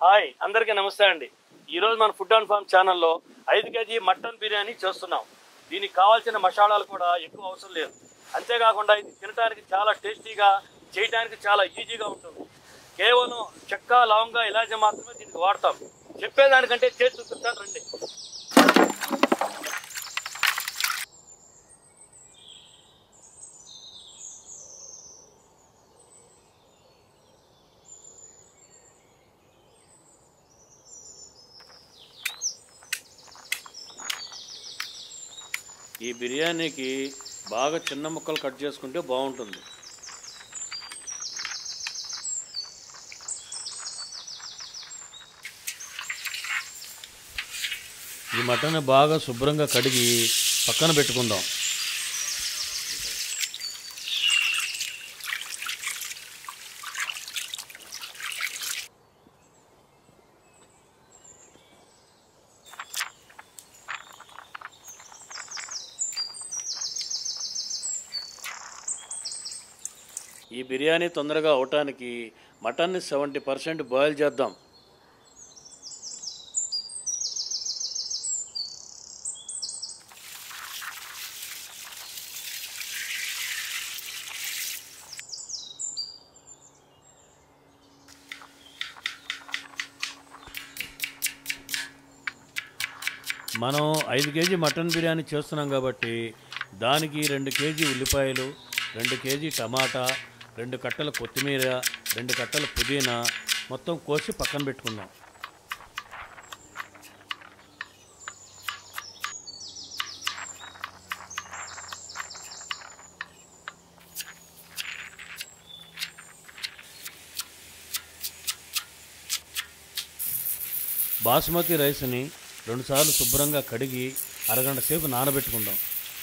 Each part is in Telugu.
హాయ్ అందరికీ నమస్తే అండి ఈరోజు మన ఫుడ్ అండ్ ఫార్మ్ ఛానల్లో ఐదు కేజీ మటన్ బిర్యానీ చేస్తున్నాం దీనికి కావాల్సిన మసాలాలు కూడా ఎక్కువ అవసరం లేదు అంతేకాకుండా ఇది తినడానికి చాలా టేస్టీగా చేయడానికి చాలా ఈజీగా ఉంటుంది కేవలం చెక్క లవంగా ఇలాచి మాత్రమే దీనికి వాడతాం చెప్పేదానికంటే చేసి చూపిస్తాను రండి ఈ బిర్యానీకి బాగా చిన్న ముక్కలు కట్ చేసుకుంటే బాగుంటుంది ఈ మటన్ బాగా శుభ్రంగా కడిగి పక్కన పెట్టుకుందాం ఈ బిర్యానీ తొందరగా అవటానికి మటన్ని సెవెంటీ పర్సెంట్ బాయిల్ చేద్దాం మనం ఐదు కేజీ మటన్ బిర్యానీ చేస్తున్నాం కాబట్టి దానికి రెండు కేజీ ఉల్లిపాయలు రెండు కేజీ టమాటా రెండు కట్టల కొత్తిమీర రెండు కట్టల పుదీనా మొత్తం కోసి పక్కన పెట్టుకుందాం బాస్మతి రైస్ని రెండుసార్లు శుభ్రంగా కడిగి అరగంట సేపు నానబెట్టుకుందాం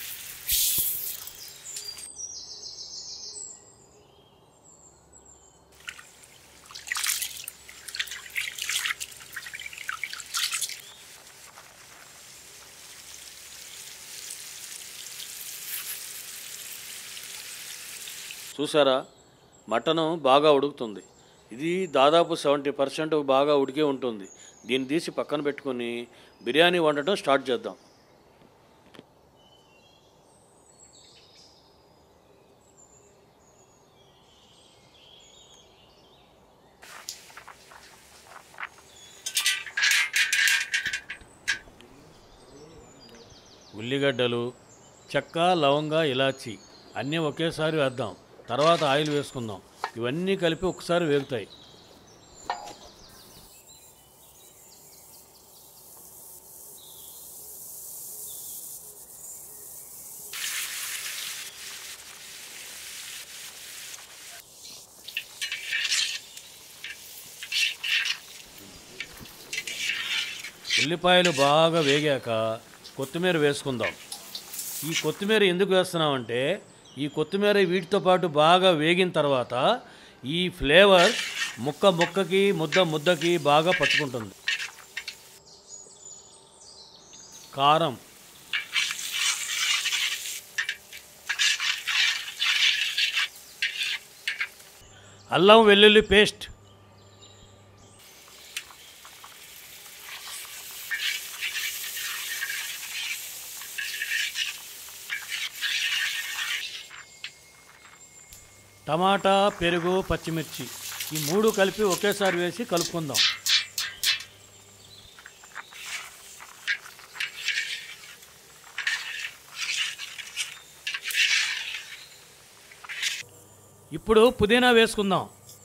చూసారా మటను బాగా ఉడుకుతుంది ఇది దాదాపు సెవెంటీ పర్సెంట్ బాగా ఉడికే ఉంటుంది దీన్ని తీసి పక్కన పెట్టుకొని బిర్యానీ వండటం స్టార్ట్ చేద్దాం ఉల్లిగడ్డలు చెక్క లవంగా ఇలాచి అన్నీ ఒకేసారి వేద్దాం తర్వాత ఆయిల్ వేసుకుందాం ఇవన్నీ కలిపి ఒకసారి వేగుతాయి ఉల్లిపాయలు బాగా వేగాక కొత్తిమీర వేసుకుందాం ఈ కొత్తిమీర ఎందుకు వేస్తున్నామంటే ఈ కొత్తిమీర వీటితో పాటు బాగా వేగిన తర్వాత ఈ ఫ్లేవర్ ముక్క ముక్కకి ముద్ద ముద్దకి బాగా పట్టుకుంటుంది కారం అల్లం వెల్లుల్లి పేస్ట్ టమాటా పెరుగు పచ్చిమిర్చి ఈ మూడు కలిపి ఒకేసారి వేసి కలుపుకుందాం ఇప్పుడు పుదీనా వేసుకుందాం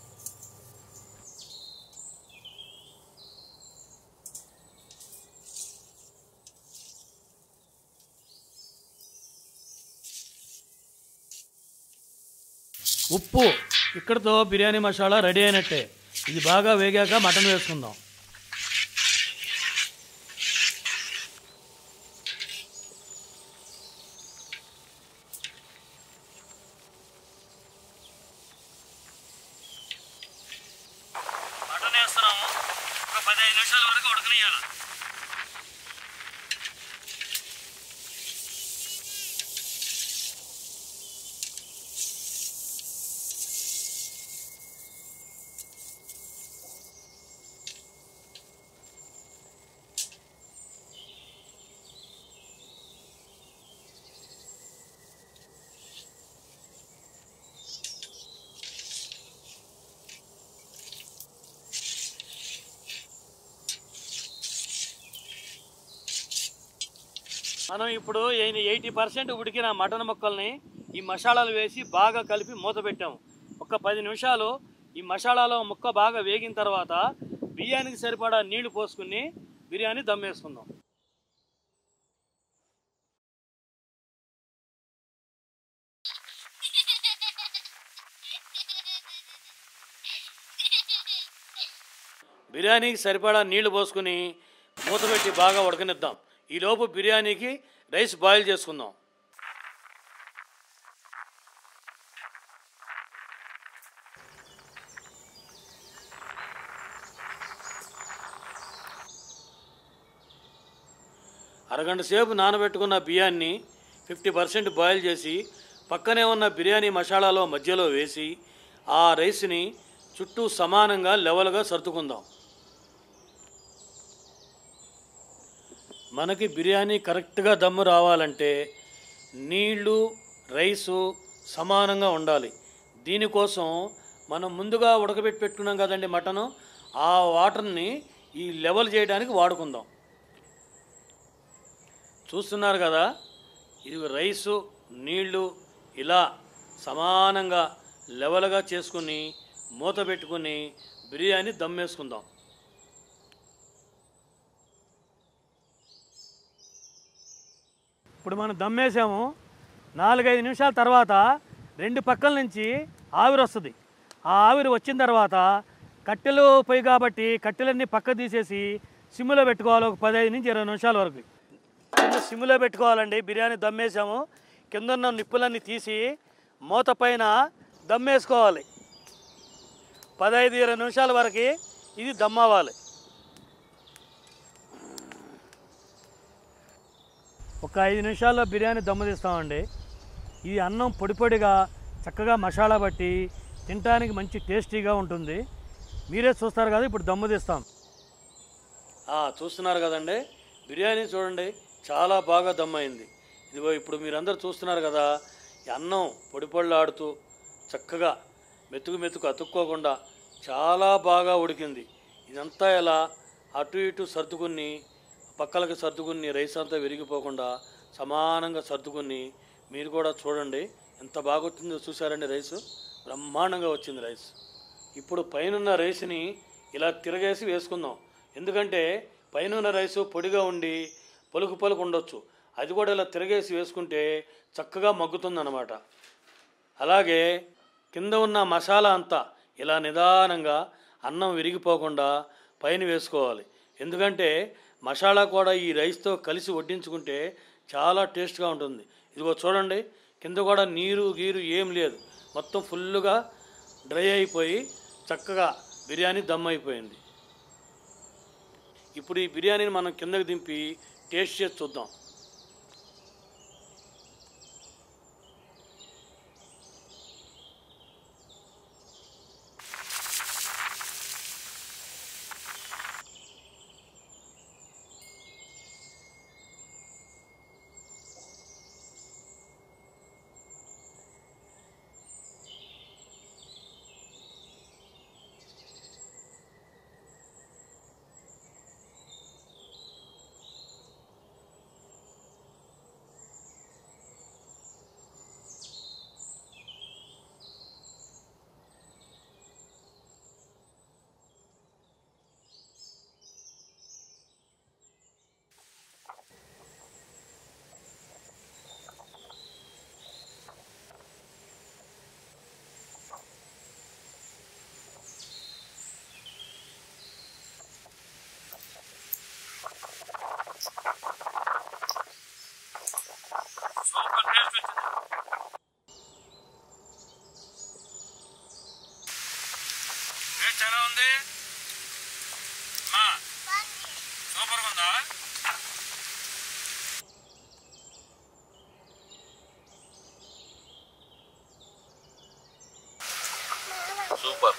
ఉప్పు ఇక్కడతో బిర్యానీ మసాలా రెడీ అయినట్టే ఇది బాగా వేగాక మటన్ వేసుకుందాం మటన్ వేస్తున్నాము ఒక పదిహేను నిమిషాల వరకు ఉడకనియాలి మనం ఇప్పుడు ఎయిటీ పర్సెంట్ ఉడికిన మటన్ ముక్కల్ని ఈ మసాలాలు వేసి బాగా కలిపి మూత పెట్టాము ఒక పది నిమిషాలు ఈ మసాలాలో ముక్క బాగా వేగిన తర్వాత బిర్యానీకి సరిపడా నీళ్లు పోసుకుని బిర్యానీ దమ్ వేసుకుందాం బిర్యానీకి సరిపడా నీళ్లు పోసుకుని మూత పెట్టి బాగా ఉడకనిద్దాం ఈలోపు బిర్యానీకి రైస్ బాయిల్ చేసుకుందాం అరగంట సేపు నానబెట్టుకున్న బియ్యాన్ని ఫిఫ్టీ పర్సెంట్ బాయిల్ చేసి పక్కనే ఉన్న బిర్యానీ మసాలాలో మధ్యలో వేసి ఆ రైస్ని చుట్టూ సమానంగా లెవెల్గా సర్దుకుందాం మనకి బిర్యానీ కరెక్ట్గా దమ్ము రావాలంటే నీళ్ళు రైసు సమానంగా ఉండాలి దీనికోసం మనం ముందుగా ఉడకబెట్టి పెట్టుకున్నాం కదండి మటను ఆ వాటర్ని ఈ లెవెల్ చేయడానికి వాడుకుందాం చూస్తున్నారు కదా ఇది రైసు నీళ్లు ఇలా సమానంగా లెవెల్గా చేసుకుని మూత పెట్టుకుని బిర్యానీ దమ్ వేసుకుందాం ఇప్పుడు మనం దమ్ వేసాము నాలుగైదు నిమిషాల తర్వాత రెండు పక్కల నుంచి ఆవిరి వస్తుంది ఆ ఆవిరి వచ్చిన తర్వాత కట్టెలు పొయ్యి కాబట్టి కట్టెలన్నీ పక్క తీసేసి సిమ్లో పెట్టుకోవాలి ఒక పదహైదు నుంచి ఇరవై నిమిషాల వరకు కింద సిమ్లో పెట్టుకోవాలండి బిర్యానీ దమ్ వేసాము కింద ఉన్న నిప్పులన్నీ తీసి మూత పైన దమ్ వేసుకోవాలి పదహైదు ఇరవై నిమిషాల వరకు ఇది దమ్ అవ్వాలి ఒక ఐదు నిమిషాల్లో బిర్యానీ దమ్ము తీస్తామండి ఇది అన్నం పొడి పొడిగా చక్కగా మసాలా బట్టి తినడానికి మంచి టేస్టీగా ఉంటుంది మీరే చూస్తారు కదా ఇప్పుడు దమ్ము తీస్తాం చూస్తున్నారు కదండి బిర్యానీ చూడండి చాలా బాగా దమ్ అయింది ఇదిగో ఇప్పుడు మీరందరూ చూస్తున్నారు కదా ఈ అన్నం పొడి పొడిలాడుతూ చక్కగా మెతుకు మెతుకు అతుక్కోకుండా చాలా బాగా ఉడికింది ఇదంతా ఇలా అటు ఇటు సర్దుకుని పక్కలకి సర్దుకుని రైస్ అంతా విరిగిపోకుండా సమానంగా సర్దుకుని మీరు కూడా చూడండి ఎంత బాగా వచ్చిందో చూసారండి రైస్ బ్రహ్మాండంగా వచ్చింది రైస్ ఇప్పుడు పైనున్న రైస్ని ఇలా తిరగేసి వేసుకుందాం ఎందుకంటే పైనున్న రైసు పొడిగా ఉండి పలుకు పలుకు ఉండొచ్చు అది కూడా ఇలా తిరగేసి వేసుకుంటే చక్కగా మగ్గుతుందన్నమాట అలాగే కింద ఉన్న మసాలా అంతా ఇలా నిదానంగా అన్నం విరిగిపోకుండా పైన వేసుకోవాలి ఎందుకంటే మసాలా కూడా ఈ రైస్తో కలిసి వడ్డించుకుంటే చాలా టేస్ట్గా ఉంటుంది ఇదిగో చూడండి కింద కూడా నీరు గీరు ఏం లేదు మొత్తం ఫుల్గా డ్రై అయిపోయి చక్కగా బిర్యానీ దమ్ అయిపోయింది ఇప్పుడు ఈ బిర్యానీని మనం కిందకి దింపి టేస్ట్ చేసి చూద్దాం సూపర్ టేస్ట్ వచ్చింది టేస్ట్ ఎలా ఉంది మా సూపర్గా ఉందా సూపర్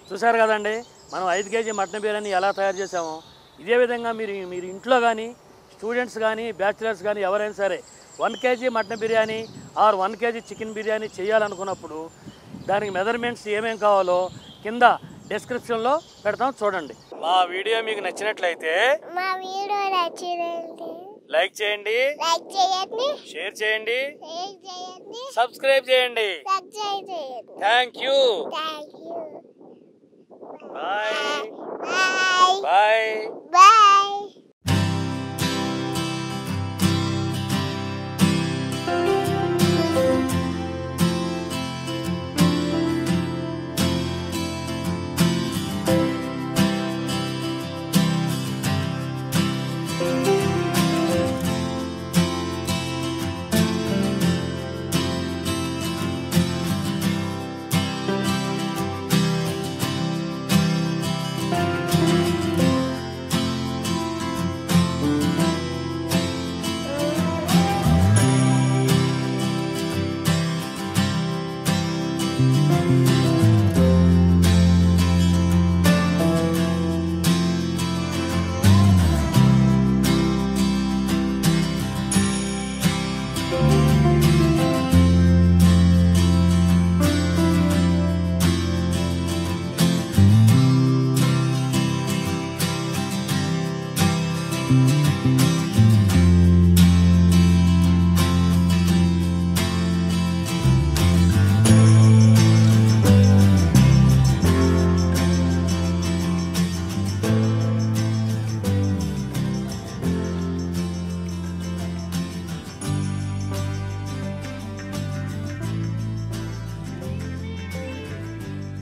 చూసారు కదండి మనం ఐదు కేజీ మటన్ బిర్యానీ ఎలా తయారు చేసామో ఇదే విధంగా మీరు మీరు ఇంట్లో కానీ స్టూడెంట్స్ కానీ బ్యాచిలర్స్ కానీ ఎవరైనా సరే one KG mutton biryani or one KG chicken biryani చేయాలనుకున్నప్పుడు దానికి మెజర్మెంట్స్ ఏమేం కావాలో కింద డిస్క్రిప్షన్లో పెడతాం చూడండి మా వీడియో మీకు నచ్చినట్లయితే మా వీడియో నచ్చిందండి లైక్ చేయండి లైక్ చేయండి షేర్ చేయండి షేర్ చేయండి సబ్స్క్రైబ్ చేయండి సబ్స్క్రైబ్ చేయండి thank you thank you bye bye bye bye